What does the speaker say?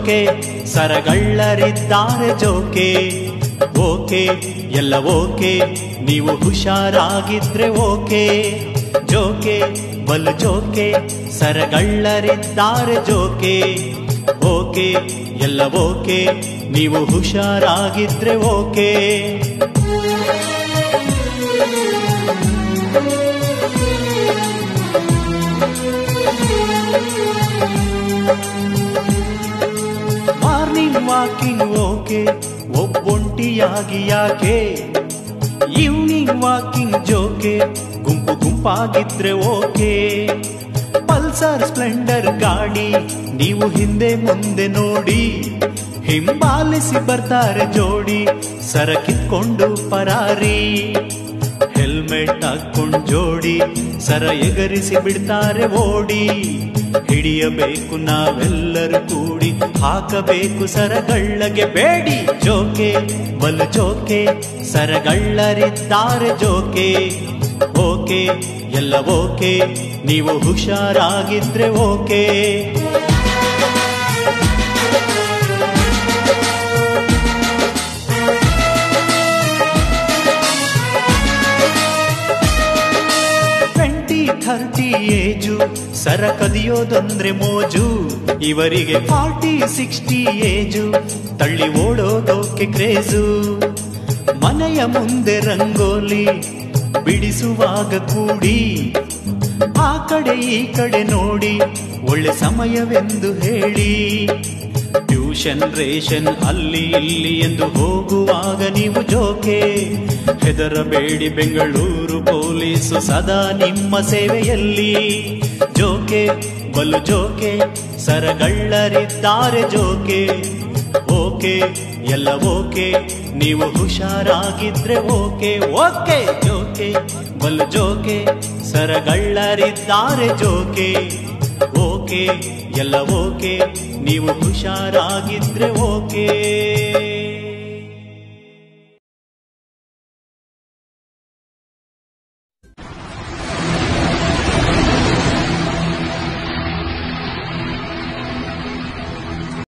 ಜೋಕೆ ಸರಗಳ್ಳರಿದ್ದಾರೆ ಜೋಕೆ okay ಎಲ್ಲ okay ನೀವು ಹುಷಾರಾಗಿದ್ರೆ ಓಕೆ ಜೋಕೆ ಬಲು ಜೋಕೆ ಸರಗಳ್ಳರಿದ್ದಾರೆ ಜೋಕೆ ಓಕೆ ಎಲ್ಲ ಓಕೆ ನೀವು ಹುಷಾರಾಗಿದ್ರೆ ಓಕೆ ಮಾರ್ನಿಂಗ್ ವಾಕಿಂಗ್ ಓಕೆ ಒಬ್ಬೊಂಟಿಯಾಗಿ ಯಾಕೆ ಈವ್ನಿಂಗ್ ವಾಕಿಂಗ್ ಜೋಕೆ ಗುಂಪು ಗುಂಪಾಗಿದ್ರೆ ಓಕೆ ಪಲ್ಸರ್ ಸ್ಪ್ಲೆಂಡರ್ ಗಾಡಿ ನೀವು ಹಿಂದೆ ಮುಂದೆ ನೋಡಿ ಹಿಂಬಾಲಿಸಿ ಬರ್ತಾರೆ ಜೋಡಿ ಸರಕಿತ್ಕೊಂಡು ಪರಾರಿ ಹೆಲ್ಮೆಟ್ ಹಾಕೊಂಡ್ ಜೋಡಿ ಸರ ಎಗರಿಸಿ ಬಿಡ್ತಾರೆ ಓಡಿ ಹಿಡಿಯಬೇಕು ನಾವೆಲ್ಲರೂ ಕೂಡಿ ಹಾಕಬೇಕು ಸರಗಳ್ಳಗೆ ಬೇಡಿ ಜೋಕೆ ಬಲು ಜೋಕೆ ಸರಗಳ್ಳರಿದ್ದಾರೆ ಜೋಕೆ ಓಕೆ ಎಲ್ಲ ಓಕೆ ನೀವು ಹುಷಾರಾಗಿದ್ರೆ ಓಕೆ ಟ್ವೆಂಟಿ ಥರ್ಟಿ ಏಜು ಸರ ಕದಿಯೋದಂದ್ರೆ ಮೋಜು ಇವರಿಗೆ ಫಾರ್ಟಿ ಸಿಕ್ಸ್ಟಿ ಏಜು ತಳ್ಳಿ ಓಡೋದೋಕೆ ಕ್ರೇಜು ಮನೆಯ ಮುಂದೆ ರಂಗೋಲಿ ಬಿಡಿಸುವಾಗ ಕೂಡಿ ಆ ಕಡೆ ಈ ಕಡೆ ನೋಡಿ ಒಳ್ಳೆ ಸಮಯವೆಂದು ಹೇಳಿ ಟ್ಯೂಷನ್ ರೇಷನ್ ಅಲ್ಲಿ ಇಲ್ಲಿ ಎಂದು ಹೋಗುವಾಗ ನೀವು ಜೋಕೆ ಹೆದರಬೇಡಿ ಬೆಂಗಳೂರು ಪೊಲೀಸು ಸದಾ ನಿಮ್ಮ ಸೇವೆಯಲ್ಲಿ ಜೋಕೆ ಬಲು ಜೋಕೆ ಸರಗಳ್ಳರಿದ್ದಾರೆ ಜೋಕೆ ಓಕೆ ಎಲ್ಲ ಓಕೆ ನೀವು ಹುಷಾರಾಗಿದ್ರೆ ಓಕೆ ಓಕೆ ಜೋಕೆ ಬಲು ಜೋಕೆ ಸರಗಳ್ಳರಿದ್ದಾರೆ ಜೋಕೆ ಓಕೆ ಎಲ್ಲ ಓಕೆ ನೀವು ಹುಷಾರಾಗಿದ್ರೆ ಓಕೆ